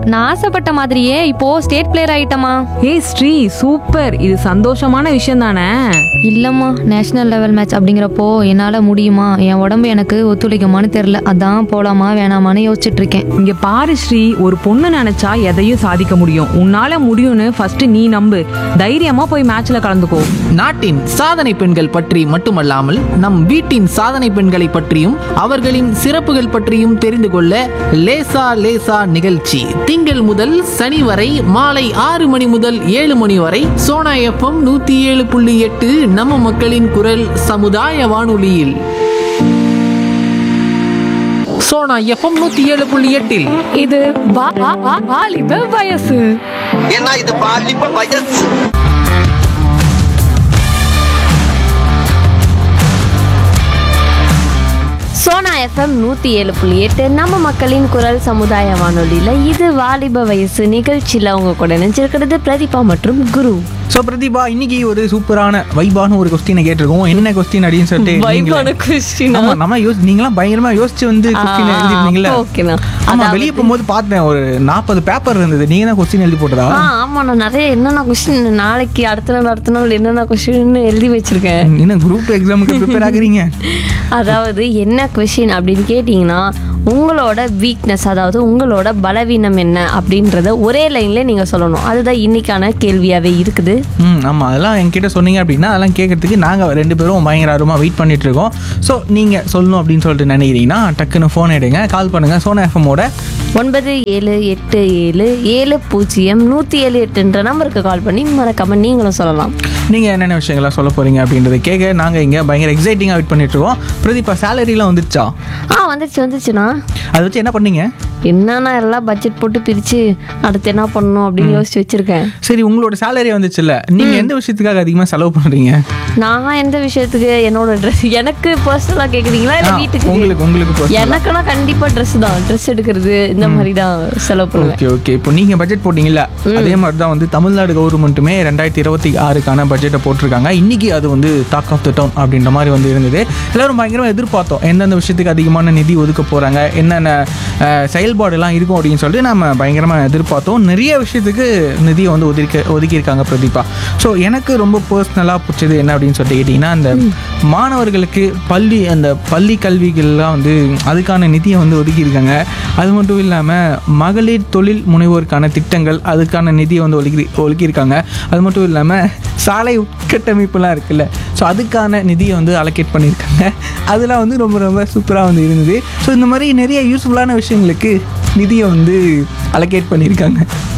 நான் ஆசைப்பட்ட மாதிரியே இப்போ ஸ்டேட் பிளேயர் ஆயிட்டமா ஏய் ஸ்ரீ சூப்பர் இது சந்தோஷமான விஷயம் தானே இல்லம்மா நேஷனல் லெவல் மேட்ச் அப்படிங்கிறப்போ என்னால முடியுமா என் உடம்பு எனக்கு ஒத்துழைக்குமான்னு தெரியல அதான் போலாமா வேணாமான்னு யோசிச்சுட்டு இருக்கேன் இங்க பாரு ஸ்ரீ ஒரு பொண்ணு நினைச்சா எதையும் சாதிக்க முடியும் உன்னால முடியும்னு ஃபர்ஸ்ட் நீ நம்பு தைரியமா போய் மேட்ச்ல கலந்துக்கோ நாட்டின் சாதனை பெண்கள் பற்றி மட்டுமல்லாமல் நம் வீட்டின் சாதனை பெண்களை பற்றியும் அவர்களின் சிறப்புகள் பற்றியும் தெரிந்து கொள்ள லேசா லேசா நிகழ்ச்சி திங்கள் முதல் சனி வரை மாலை ஆறு மணி முதல் ஏழு மணி வரை சோனா எஃப்எம் நூத்தி ஏழு புள்ளி எட்டு நம்ம மக்களின் குரல் சமுதாய வானொலியில் சோனா எஃப்எம் நூத்தி ஏழு புள்ளி எட்டில் இது வாலிப வயசு ஏன்னா இது பாலிப்ப வயசு சோனா எஃப்எம் நூற்றி ஏழு புள்ளி எட்டு நம்ம மக்களின் குரல் சமுதாய வானொலியில் இது வாலிப வயசு நிகழ்ச்சியில் அவங்க கூட நினைச்சிருக்கிறது பிரதீபா மற்றும் குரு ஸோ பிரதீபா இன்னைக்கு ஒரு சூப்பரான வைபான ஒரு கொஸ்டினை கேட்டிருக்கோம் என்ன கொஸ்டின் அப்படின்னு சொல்லிட்டு நீங்களே- கொஸ்டின் ஆமா நம்ம யோசி நீங்களாம் பயங்கரமா யோசிச்சு வந்து கொஸ்டின் எழுதிருந்தீங்கல்ல ஓகேண்ணா ஆமா வெளியே போகும்போது பார்த்தேன் ஒரு நாற்பது பேப்பர் இருந்தது நீங்க தான் கொஸ்டின் எழுதி போட்டதா ஆ ஆமாம் நான் நிறைய என்னென்ன கொஸ்டின் நாளைக்கு அடுத்த நாள் அடுத்த நாள் என்னென்ன கொஸ்டின் எழுதி வச்சிருக்கேன் என்ன குரூப் எக்ஸாமுக்கு ப்ரிப்பேர் ஆகுறீங்க அதாவது என்ன கொஷின் அப்படின்னு கேட்டிங்கன்னா உங்களோட வீக்னஸ் அதாவது உங்களோட பலவீனம் என்ன அப்படின்றத ஒரே லைனில் நீங்கள் சொல்லணும் அதுதான் இன்னைக்கான கேள்வியாகவே இருக்குது ம் ஆமாம் அதெல்லாம் என்கிட்ட சொன்னீங்க அப்படின்னா அதெல்லாம் கேட்கறதுக்கு நாங்கள் ரெண்டு பேரும் பயங்கர ஆர்வமாக வெயிட் பண்ணிட்டு இருக்கோம் ஸோ நீங்கள் சொல்லணும் அப்படின்னு சொல்லிட்டு நினைக்கிறீங்கன்னா டக்குன்னு ஃபோன் எடுங்க கால் பண்ணுங்க சோனா எஃப்எம்மோட ஒன்பது ஏழு எட்டு ஏழு ஏழு பூஜ்ஜியம் நூற்றி ஏழு எட்டுன்ற நம்பருக்கு கால் பண்ணி மறக்காம நீங்களும் சொல்லலாம் நீங்கள் என்னென்ன விஷயங்கள்லாம் சொல்ல போகிறீங்க அப்படின்றத கேட்க நாங்கள் இங்கே பயங்கர எக்ஸைட்டிங்காக வெயிட் பண்ணிட்டு இருக்கோம் பிரதீபா சேலரிலாம் வந்துருச்சா ஆ வந்துருச்சு வந்துருச்சுண்ணா அதை வச்சு என்ன பண்ணீங்க என்னன்னா எல்லாம் பட்ஜெட் போட்டு பிரித்து அடுத்து என்ன பண்ணணும் அப்படின்னு யோசிச்சு வச்சுருக்கேன் சரி உங்களோட சேலரி வந்துச்சுல்ல நீங்கள் எந்த விஷயத்துக்காக அதிகமாக செலவு பண்ணுறீங்க நான் எந்த விஷயத்துக்கு என்னோட ட்ரெஸ் எனக்கு பர்சனலாக கேட்குறீங்களா இல்லை வீட்டுக்கு உங்களுக்கு உங்களுக்கு personal ஆ? எனக்குன்னா கண்டிப்பா ட்ரெஸ் தான் ட்ரெஸ் எடுக்கிறது இந்த மாதிரி தான் செலவு பண்ணுவேன் ஓகே ஓகே இப்போ நீங்கள் பட்ஜெட் போட்டிங்கல்ல அதே மாதிரி தான் வந்து தமிழ்நாடு கவர்மெண்ட்டுமே ரெண்டாயிரத்தி இருபத்தி ஆறுக்கான பட்ஜெட்டை போட்டிருக்காங்க இன்னைக்கு அது வந்து டாக் ஆஃப் த டவுன் அப்படின்ற மாதிரி வந்து இருந்தது எல்லாரும் பயங்கரமாக எதிர்பார்த்தோம் எந்தெந்த விஷயத்துக்கு அதிகமான நிதி ஒதுக்க போகிறாங்க என்னென்ன அஹ், செயல்பாடுலாம் இருக்கும் அப்படின்னு சொல்லிட்டு நம்ம பயங்கரமாக எதிர்பார்த்தோம் நிறைய விஷயத்துக்கு நிதியை வந்து ஒதுக்க ஒதுக்கியிருக்காங்க பிரதீபா ஸோ எனக்கு ரொம்ப பர்சனலாக பிடிச்சது என்ன அப்படின்னு சொல்லிட்டு கேட்டிங்கன்னா அந்த மாணவர்களுக்கு பள்ளி அந்த பள்ளி கல்விகள்லாம் வந்து அதுக்கான நிதியை வந்து ஒதுக்கியிருக்காங்க அது மட்டும் இல்லாமல் மகளிர் தொழில் முனைவோருக்கான திட்டங்கள் அதுக்கான நிதியை வந்து ஒதுக்கி ஒதுக்கியிருக்காங்க அது மட்டும் இல்லாமல் சாலை உட்கட்டமைப்புலாம் இருக்குல்ல ஸோ அதுக்கான நிதியை வந்து அலோகேட் பண்ணியிருக்காங்க அதெல்லாம் வந்து ரொம்ப ரொம்ப சூப்பராக வந்து இருந்தது ஸோ இந்த மாதிரி நிறைய யூஸ்ஃபுல்லான விஷயங்களுக்கு நிதியை வந்து அலோகேட் பண்ணியிருக்காங்க